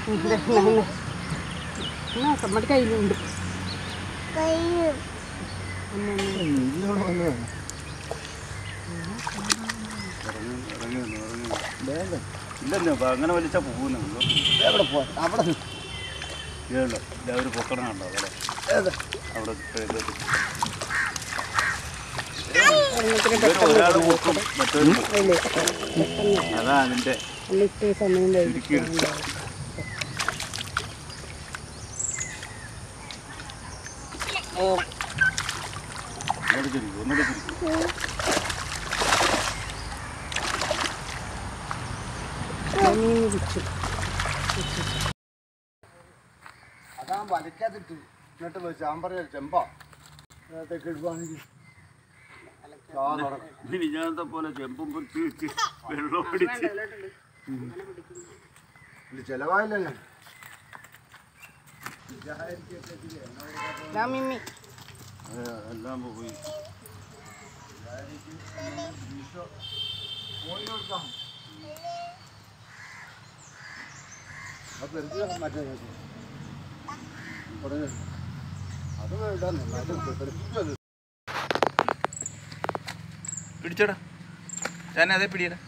നമ്മുടെ കയ്യിലുണ്ട് ഇതിനോട് വന്നതാണ് ഇല്ലല്ലോ അപ്പൊ അങ്ങനെ വലിച്ചാ പോകുന്നു എവിടെ പോവാ അവിടെ നിന്ന്. ഇല്ലല്ലോ എല്ലാവരും പൊക്കണം കണ്ടോ അവിടെ ഏത്? അവിടെ ഇത്. ഇവര് ഒരാള് പൊക്കും മറ്റൊരു അതാ അതിന്റെ ഇട്ട് സമയം ചുരുക്കിയെടുത്ത് ഒന്നുകൂടെ ചുരുക്കി ഒന്നുകൂടെ ചുരുക്കി മീൻ പിടിച്ചു അതാ വലക്കാത്തിട്ട് എന്നിട്ട് വെച്ച് ഞാൻ പറഞ്ഞ ചെമ്പാ അതിനകത്തേക്ക് ഇടുവാണെങ്കിൽ ആ നടക്കും ഇനി ഞാനത്തെ പോലെ ചെമ്പും പൊത്തി വെച്ച് വെള്ളം പിടിച്ച് ഇത് ചെലവായില്ലല്ലോ ദാ മിമ്മി അത് എല്ലാം പോയി അപ്പൊ എന്ത് മറ്റേ ഉടനെ അത് വേണ്ട അത് പിടിച്ചോടാ ഞാൻ അതേ പിടിയടാ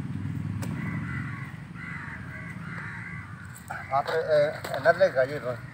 പാത്രം എന്നതിലേക്ക് കഴിയിട്ടോ